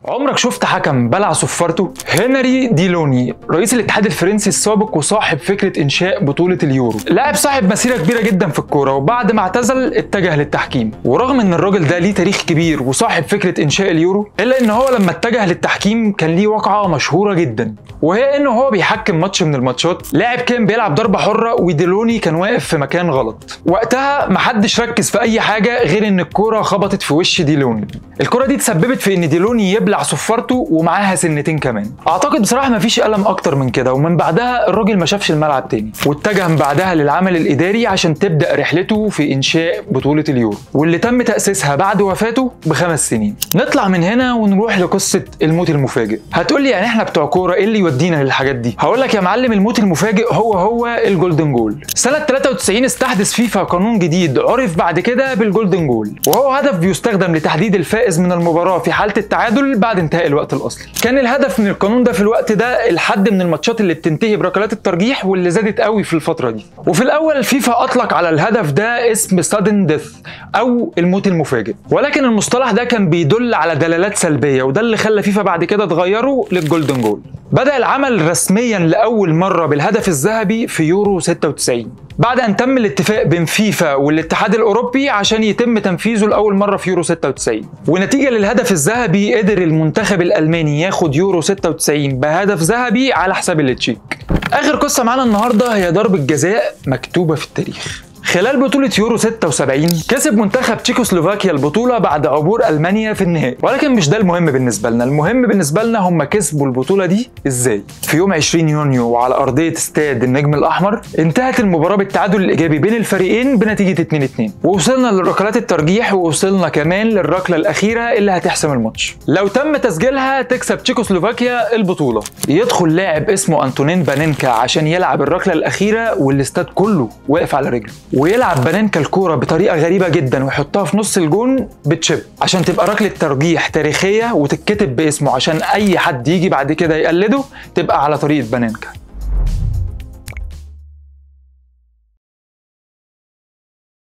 عمرك شفت حكم بلع صفارته؟ هنري ديلوني رئيس الاتحاد الفرنسي السابق وصاحب فكرة إنشاء بطولة اليورو لاعب صاحب مسيرة كبيرة جدا في الكورة وبعد ما اعتزل اتجه للتحكيم ورغم إن الراجل ده ليه تاريخ كبير وصاحب فكرة إنشاء اليورو إلا إن هو لما اتجه للتحكيم كان ليه واقعة مشهورة جدا وهي إنه هو بيحكم ماتش من الماتشات لاعب كان بيلعب ضربة حرة وديلوني كان واقف في مكان غلط وقتها محدش ركز في أي حاجة غير إن الكورة خبطت في وش ديلوني الكورة دي تسببت في إن ديلوني يبلع يبلع صفارته ومعاها سنتين كمان اعتقد بصراحه مفيش الم اكتر من كده ومن بعدها الراجل ما شافش الملعب تاني واتجه من بعدها للعمل الاداري عشان تبدا رحلته في انشاء بطوله اليورو واللي تم تاسيسها بعد وفاته بخمس سنين نطلع من هنا ونروح لقصه الموت المفاجئ هتقول لي يعني احنا بتوع كوره ايه اللي يودينا للحاجات دي هقول لك يا معلم الموت المفاجئ هو هو الجولدن جول سنه 93 استحدث فيفا قانون جديد عرف بعد كده بالجولدن جول وهو هدف بيستخدم لتحديد الفائز من المباراه في حاله التعادل بعد انتهاء الوقت الاصلي كان الهدف من القانون ده في الوقت ده الحد من الماتشات اللي بتنتهي بركلات الترجيح واللي زادت قوي في الفتره دي وفي الاول الفيفا اطلق على الهدف ده اسم سادن ديث او الموت المفاجئ ولكن المصطلح ده كان بيدل على دلالات سلبيه وده اللي خلى فيفا بعد كده تغيره للجولدن جول بدأ العمل رسميا لأول مرة بالهدف الذهبي في يورو 96 بعد أن تم الاتفاق بين فيفا والاتحاد الأوروبي عشان يتم تنفيذه لأول مرة في يورو 96 ونتيجة للهدف الذهبي قدر المنتخب الألماني ياخد يورو 96 بهدف ذهبي على حساب التشيك آخر قصة معانا النهاردة هي ضربة جزاء مكتوبة في التاريخ خلال بطولة يورو 76 كسب منتخب تشيكوسلوفاكيا البطولة بعد عبور ألمانيا في النهائي ولكن مش ده المهم بالنسبة لنا المهم بالنسبة لنا هم كسبوا البطولة دي ازاي في يوم 20 يونيو وعلى أرضية استاد النجم الأحمر انتهت المباراة بالتعادل الإيجابي بين الفريقين بنتيجة 2-2 ووصلنا لركلات الترجيح ووصلنا كمان للركلة الأخيرة اللي هتحسم الماتش لو تم تسجيلها تكسب تشيكوسلوفاكيا البطولة يدخل لاعب اسمه أنتونين بانينكا عشان يلعب الركلة الأخيرة والاستاد كله واقف على رجله ويلعب بانانكا الكوره بطريقه غريبه جدا ويحطها في نص الجون بتشيب عشان تبقى ركله ترجيح تاريخيه وتتكتب باسمه عشان اي حد يجي بعد كده يقلده تبقى على طريقه بانانكا